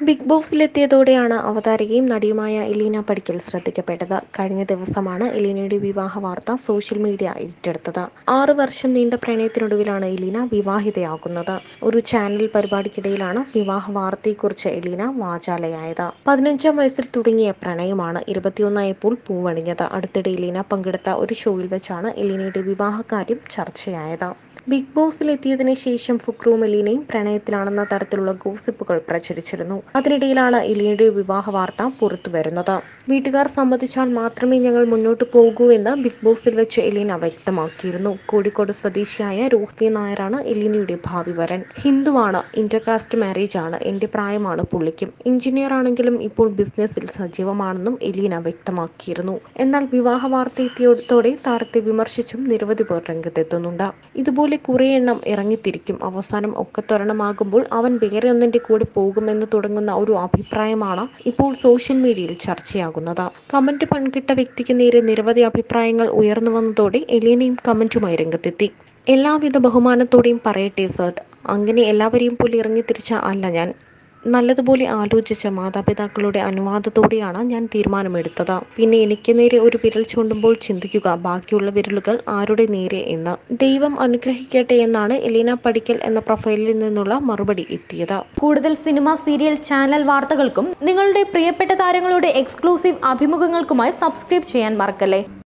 big ബോസിലെത്തിയതോടെയാണ് അവതാരകയും നടിയുമായ Elina പടിക്കൽ ശ്രദ്ധിക്കപ്പെട്ടത് കഴിഞ്ഞ ദിവസമാണ് എലീനയുടെ വിവാഹ വാർത്ത സോഷ്യൽ മീഡിയ ഏറ്റെടുത്തത് ആറു വർഷം നീണ്ട പ്രണയത്തിനൊടുവിലാണ് എലീന വിവാഹിതയാകുന്നത് ഒരു ചാനൽ പരിപാടിക്കിടയിലാണ് വിവാഹ വാർത്തയെക്കുറിച്ച് എലീന വാചാലയായത് പതിനഞ്ചാം വയസ്സിൽ തുടങ്ങിയ പ്രണയമാണ് ഇരുപത്തിയൊന്നായപ്പോൾ പൂവണിഞ്ഞത് അടുത്തിടെ എലീന പങ്കെടുത്ത ഒരു ഷോയിൽ വെച്ചാണ് എലീനയുടെ വിവാഹകാര്യം ചർച്ചയായത് ബിഗ് ബോസിൽ എത്തിയതിനു ശേഷം ഫുക്രുവും എലീനയും പ്രണയത്തിലാണെന്ന തരത്തിലുള്ള ഗോസിപ്പുകൾ പ്രചരിച്ചിരുന്നു അതിനിടയിലാണ് എലീനയുടെ വിവാഹ വാർത്ത പുറത്തു വരുന്നത് വീട്ടുകാർ സമ്മതിച്ചാൽ മാത്രമേ ഞങ്ങൾ മുന്നോട്ട് പോകൂ എന്ന് ബിഗ് ബോസിൽ വെച്ച് എലീന വ്യക്തമാക്കിയിരുന്നു കോഴിക്കോട് സ്വദേശിയായ രോഹിണി നായരാണ് എലീനയുടെ ഭാവി വരൻ ഹിന്ദുവാണ് ഇന്റർകാസ്റ്റ് മാരേജ് ആണ് എന്റെ പ്രായമാണ് പുള്ളിക്കും എഞ്ചിനീയർ ആണെങ്കിലും ഇപ്പോൾ ബിസിനസ്സിൽ സജീവമാണെന്നും എലീന വ്യക്തമാക്കിയിരുന്നു എന്നാൽ വിവാഹ വാർത്ത എത്തിയതോടെ താരത്തെ വിമർശിച്ചും നിരവധി പേർ രംഗത്തെത്തുന്നുണ്ട് ഇതുപോലെ കുറെ എണ്ണം ഇറങ്ങിത്തിരിക്കും അവസാനം ഒക്കത്തൊരെണ്ണമാകുമ്പോൾ അവൻ വേറെ ഒന്നിന്റെ കൂടെ പോകുമെന്ന് തുടങ്ങുന്ന ഒരു അഭിപ്രായമാണ് ഇപ്പോൾ സോഷ്യൽ മീഡിയയിൽ ചർച്ചയാകുന്നത് കമന്റ് പങ്കിട്ട വ്യക്തിക്ക് നേരെ നിരവധി അഭിപ്രായങ്ങൾ ഉയർന്നു വന്നതോടെ എലീനയും കമന്റുമായി രംഗത്തെത്തി എല്ലാവിധ ബഹുമാനത്തോടെയും പറയട്ടെ സർ അങ്ങനെ എല്ലാവരെയും പോലെ ഇറങ്ങിത്തിരിച്ച അല്ല ഞാൻ നല്ലതുപോലെ ആലോചിച്ച മാതാപിതാക്കളുടെ അനുവാദത്തോടെയാണ് ഞാൻ തീരുമാനമെടുത്തത് പിന്നെ എനിക്ക് നേരെ ഒരു വിരൽ ചൂണ്ടുമ്പോൾ ചിന്തിക്കുക ബാക്കിയുള്ള വിരലുകൾ ആരുടെ നേരെ എന്ന് ദൈവം അനുഗ്രഹിക്കട്ടെ എന്നാണ് എലീന പടിക്കൽ എന്ന പ്രൊഫൈലിൽ നിന്നുള്ള മറുപടി എത്തിയത് കൂടുതൽ സിനിമ സീരിയൽ ചാനൽ വാർത്തകൾക്കും നിങ്ങളുടെ പ്രിയപ്പെട്ട താരങ്ങളുടെ എക്സ്ക്ലൂസീവ് അഭിമുഖങ്ങൾക്കുമായി സബ്സ്ക്രൈബ് ചെയ്യാൻ മറക്കല്ലേ